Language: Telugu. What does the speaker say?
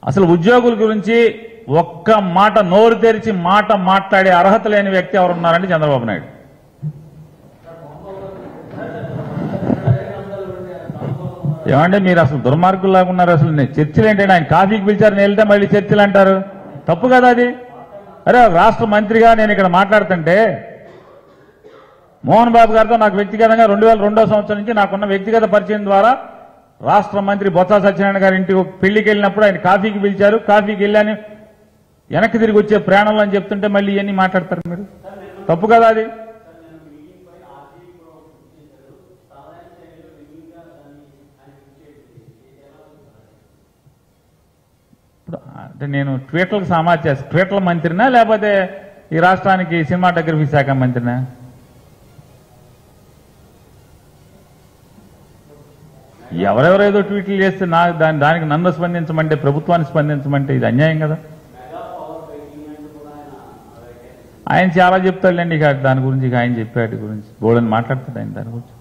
అసలు ఉద్యోగుల గురించి ఒక్క మాట నోరు తెరిచి మాట మాట్లాడే అర్హత లేని వ్యక్తి ఎవరున్నారంటే చంద్రబాబు నాయుడు ఏమంటే మీరు అసలు దుర్మార్గుల్లాగా ఉన్నారు అసలు నేను చర్చలు ఏంటంటే ఆయన కాఫీకి పిలిచారు నేను వెళ్తే మళ్ళీ చర్చలు అంటారు తప్పు కదా అది అరే ఒక రాష్ట్ర మంత్రిగా నేను ఇక్కడ మాట్లాడుతుంటే మోహన్ బాబు గారితో నాకు వ్యక్తిగతంగా రెండు వేల రెండో సంవత్సరం నుంచి నాకున్న వ్యక్తిగత పరిచయం ద్వారా రాష్ట్ర మంత్రి బొత్స సత్యనారాయణ గారి ఇంటికి ఒక పెళ్లికి వెళ్ళినప్పుడు ఆయన కాఫీకి పిలిచారు కాఫీకి వెళ్ళాను వెనక్కి తిరిగి వచ్చే ప్రయాణంలో అని చెప్తుంటే మళ్ళీ ఇవన్నీ మాట్లాడతారు మీరు తప్పు కదా అది ఇప్పుడు అంటే నేను ట్వీట్లకు సమాచారం ట్వీట్ల మంత్రినా లేకపోతే ఈ రాష్ట్రానికి సినిమాటోగ్రఫీ శాఖ మంత్రినా ఎవరెవరు ఏదో ట్వీట్లు చేస్తే నా దాని దానికి నన్ను స్పందించమంటే ప్రభుత్వాన్ని స్పందించమంటే ఇది అన్యాయం కదా ఆయన చాలా చెప్తాడులేండి ఇక దాని గురించి ఇక ఆయన చెప్పాడు గురించి గోడని మాట్లాడతాడు ఆయన దాని గురించి